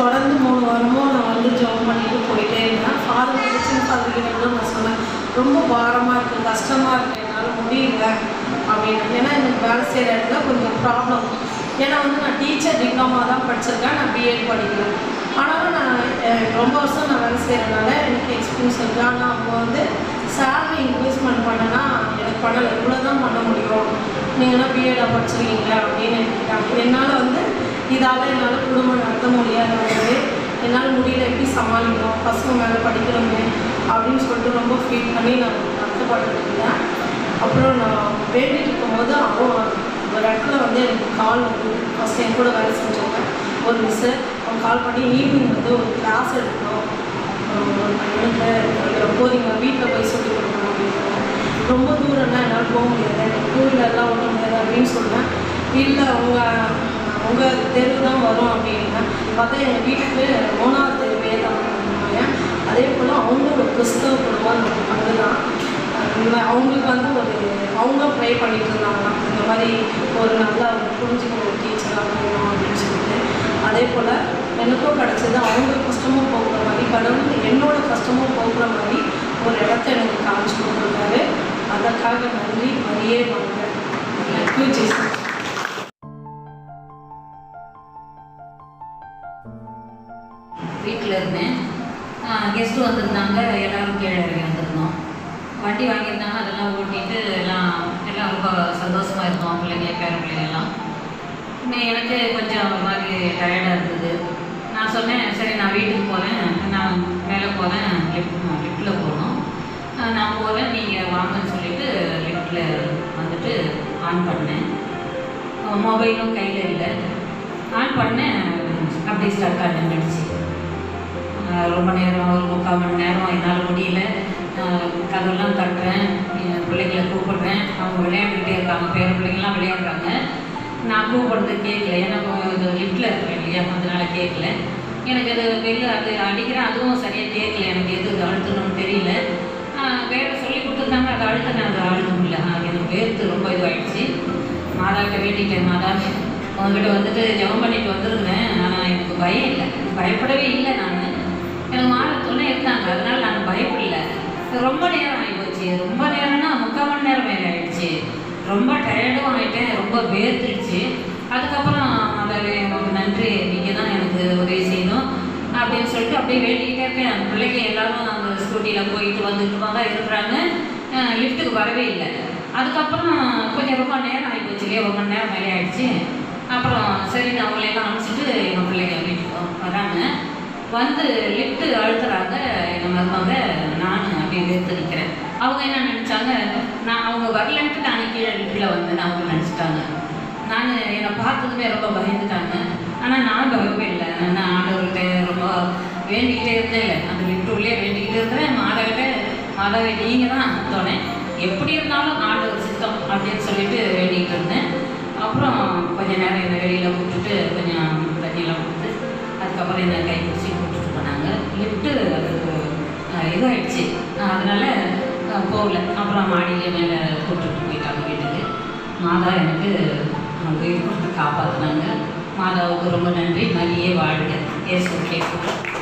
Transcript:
தொடர்ந்து மூணு வாரமும் நான் வந்து ஜாப் பண்ணிட்டு போயிட்டே இருந்தேன் ஃபாதர் கிச்சன் ஃபாதர் கிட்ட கூட நான் சொன்னேன் ரொம்ப பாரமாக இருக்குது கஷ்டமாக இருக்குது என்னால் முடியல அப்படின்னு ஏன்னா எனக்கு வேலை செய்கிற இடத்துல கொஞ்சம் ப்ராப்ளம் ஏன்னா வந்து நான் டீச்சர் டிப்ளமா தான் படிச்சிருக்கேன் நான் பிஎட் படிக்கல ஆனாலும் நான் அஹ், ரொம்ப வருஷம் நான் வேலை செய்கிறனால எனக்கு எக்ஸ்பீரியன்ஸ் இருக்குது ஆனால் அவங்க வந்து சேலரி இன்க்ரீஸ்மெண்ட் பண்ணனா எனக்கு பண்ணலை இவ்வளோ தான் பண்ண முடியும் நீங்கள்லாம் பிஎடாக படிச்சிருக்கீங்க அப்படின்னு கேட்டாங்க என்னால் வந்து இதால் என்னால் குடும்பம் நடத்த முடியாது வந்து என்னால் முடியல எப்படி சமாளிக்கணும் பசங்க மேலே படிக்கிறோமே அப்படின்னு சொல்லிட்டு ரொம்ப ஃபீல் பண்ணி நான் வருத்தப்பட்டு இருந்தேன் அப்புறம் நான் வேண்டிட்டு இருக்கும்போது அவன் ஒரு இடத்துல வந்து எனக்கு கால் வந்து ஃபஸ்ட் என் கூட வேலை செஞ்சவங்க ஒரு மிஸ்ஸு அவங்க கால் பண்ணி ஈவினிங் வந்து ஒரு கிளாஸ் எடுக்கணும் அப்புறம் ஒரு பையனுக்கு அதில் போறீங்க வீட்டில் போய் சொல்லி கொடுக்கணும் அப்படின்னு சொன்னாங்க. ரொம்ப தூரம்னா என்னால் போக முடியாது எனக்கு டூ வீலர்லாம் ஓட்ட முடியாது அப்படின்னு சொன்னேன் இல்லை அவங்க அவங்க தெரு தான் வரும் அப்படின்னா பார்த்தா எங்கள் வீட்டுக்கு மூணாவது தெருவே தான் பண்ணாங்க அதே போல் அவங்க ஒரு கிறிஸ்தவ குடும்பம் அங்கே தான் அவங்களுக்கு வந்து ஒரு அவங்க ப்ரே பண்ணிட்டு இருந்தாங்க இந்த மாதிரி ஒரு நல்ல ஒரு புரிஞ்சுக்கிற ஒரு டீச்சராக வேணும் அப்படின்னு சொல்லிட்டு அதே போல் எனக்கும் கிடச்சது அவங்க கஷ்டமும் போக்குற மாதிரி கடவுள் என்னோட கஷ்டமும் போக்குற மாதிரி ஒரு இடத்த எனக்கு காமிச்சு கொடுத்துருக்காரு அதற்காக நன்றி மரியே வாங்க தேங்க்யூ ஜீசஸ் வீட்டில் இருந்தேன் கெஸ்ட்டு வந்திருந்தாங்க எல்லாரும் கீழே இறங்கி வந்திருந்தோம் வண்டி வாங்கியிருந்தாங்க அதெல்லாம் ஓட்டிட்டு எல்லாம் எல்லாம் ரொம்ப சந்தோஷமாக இருந்தோம் பிள்ளைங்க பேர பிள்ளைங்க எல்லாம் இன்னும் எனக்கு கொஞ்சம் ஒரு மாதிரி டயர்டாக இருந்தது நான் சொன்னேன் சரி நான் வீட்டுக்கு போகிறேன் நான் மேலே போகிறேன் லிஃப்ட் லிஃப்ட்டில் போகணும் அஹ் நான் போகிறேன் நீங்கள் வாங்கன்னு சொல்லிட்டு லிஃப்ட்டில் வந்துட்டு ஆன் பண்ணேன் மொபைலும் கையில் இல்லை ஆன் பண்ணேன் அப்படியே ஸ்டக் நின்றுடுச்சு ஆஹ் ரொம்ப நேரம் ஒரு முக்கால் மணி நேரம் என்னால் முடியல ஆஹ் கதவெல்லாம் தட்டுறேன் என் பிள்ளைங்களை கூப்பிடுறேன் அவங்க விளையாண்டுக்கிட்டே இருக்காங்க பேர பிள்ளைங்களாம் விளையாடுறாங்க நான் கூப்பிடுறது கேட்கல ஏன்னா இது லிஃப்ட்டில் இருக்கிறேன் இல்லையா அதனால கேட்கல எனக்கு அது வெளில அது அடிக்கிறேன் அதுவும் சரியாக கேட்கல எனக்கு எது அழுத்தணும்னு தெரியல ஆஹ் வேற சொல்லி கொடுத்துருந்தாங்க அதை அழுத்தினேன் அதை அழுத்த முடியல ஆஹ் எனக்கு வேர்த்து ரொம்ப இதுவாகிடுச்சு மாதாக்கிட்ட வேண்டிட்டேன் மாதா உங்ககிட்ட வந்துட்டு ஜெபம் பண்ணிட்டு வந்திருக்கிறேன் ஆனால் எனக்கு பயம் இல்லை பயப்படவே இல்லை நான் எனக்கு மாத துணை இருந்தாங்க அதனால நான் பயப்படல ரொம்ப நேரம் ஆகிப்போச்சு ரொம்ப நேரம்னா முக்கால் மணி நேரம் மேலே ஆயிடுச்சு ரொம்ப டயர்டும் ஆகிட்டேன் ரொம்ப வேர்த்துடுச்சு அதுக்கப்புறம் அதை உங்களுக்கு நன்றி நீங்கள் தான் எனக்கு உதவி செய்யணும் அப்படின்னு சொல்லிட்டு அப்படியே வேண்டிக்கிட்டே இருக்கேன் அந்த பிள்ளைங்க எல்லாரும் அந்த ஸ்கூட்டியில் போயிட்டு வந்துட்டு தான் இருக்கிறாங்க லிஃப்ட்டுக்கு வரவே இல்லை அதுக்கப்புறம் கொஞ்சம் ரொம்ப நேரம் ஆகிப்போச்சு இல்லையா ஒரு மணி நேரம் மேலே ஆயிடுச்சு அப்புறம் சரி நான் அவங்களையெல்லாம் அனுப்பிச்சிட்டு எங்கள் பிள்ளைங்க வீட்டுக்கு வராங்க வந்து லிஃப்ட்டு அழுத்துறாங்க எங்கள் மருமக நான் அப்படியே வேர்த்து நிற்கிறேன் அவங்க என்ன நினச்சாங்க நான் அவங்க வரலன்ட்டு நான் கீழே லிஃப்ட்டில் வந்தேன் அவங்க நினச்சிட்டாங்க நான் என்னை பார்த்ததுமே ரொம்ப பயந்துட்டாங்க ஆனால் நான் பயப்பே இல்லை நான் ஆண்டவர்கிட்ட ரொம்ப வேண்டிக்கிட்டே இருந்தேன் இல்லை அந்த லிஃப்ட் உள்ளே வேண்டிக்கிட்டே இருந்தேன் மாதாவிட்ட மாதாவை நீங்கள் தான் தோணேன் எப்படி இருந்தாலும் ஆண்டவர் சித்தம் அப்படின்னு சொல்லிட்டு வேண்டிக்கிட்டு இருந்தேன் அப்புறம் கொஞ்ச நேரம் என்னை வெளியில் விட்டுட்டு கொஞ்சம் தண்ணியெல்லாம் கொடுத்து அதுக்கப்புறம் என்னை கை பிடிச்சி கூப்பிட்டு போனாங்க லிஃப்ட்டு அதுக்கு அஹ், இதாயிடுச்சு அஹ், அதனால அஹ், போகல அப்புறம் மாடியில மேலே கூப்பிட்டுட்டு போயிட்டாங்க வீட்டுக்கு மாதா எனக்கு அஹ், உயிர் கொடுத்து காப்பாற்றினாங்க மாதாவுக்கு ரொம்ப நன்றி மரியே வாழ்க இயேசு கேட்குறோம்